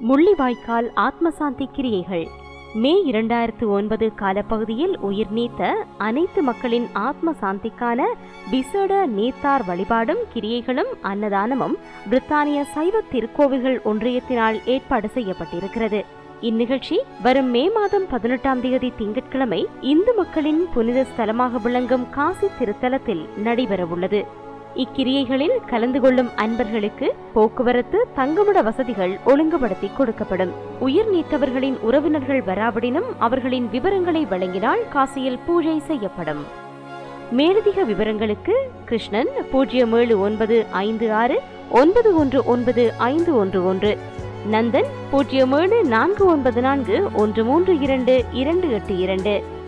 முள்ளிவாய்க்கால் ஆத்மசாந்தி கிரியைகள் மே இரண்டாயிரத்து ஒன்பது காலப்பகுதியில் உயிர் நீத்த அனைத்து மக்களின் ஆத்ம சாந்திக்கான விசேட நீத்தார் வழிபாடும் கிரியைகளும் அன்னதானமும் பிரித்தானிய சைவ திருக்கோவில்கள் ஒன்றியத்தினால் ஏற்பாடு செய்யப்பட்டிருக்கிறது இந்நிகழ்ச்சி வரும் மே மாதம் பதினெட்டாம் தேதி திங்கட்கிழமை இந்து மக்களின் புனித ஸ்தலமாக விளங்கும் காசி திருத்தலத்தில் நடைபெறவுள்ளது இக்கிரியைகளில் கலந்து கொள்ளும் அன்பர்களுக்கு போக்குவரத்து தங்குமிட வசதிகள் ஒழுங்குபடுத்தி கொடுக்கப்படும் உயிர் நீத்தவர்களின் உறவினர்கள் வராவிடினும் அவர்களின் விவரங்களை வழங்கினால் காசியில் பூஜை செய்யப்படும் மேலதிக விவரங்களுக்கு கிருஷ்ணன் பூஜ்ஜியம் ஏழு ஒன்பது ஐந்து ஆறு ஒன்பது ஒன்று ஒன்பது ஐந்து ஒன்று ஒன்று நந்தன் பூஜ்ஜியம் ஏழு நான்கு ஒன்பது நான்கு ஒன்று மூன்று இரண்டு இரண்டு எட்டு இரண்டு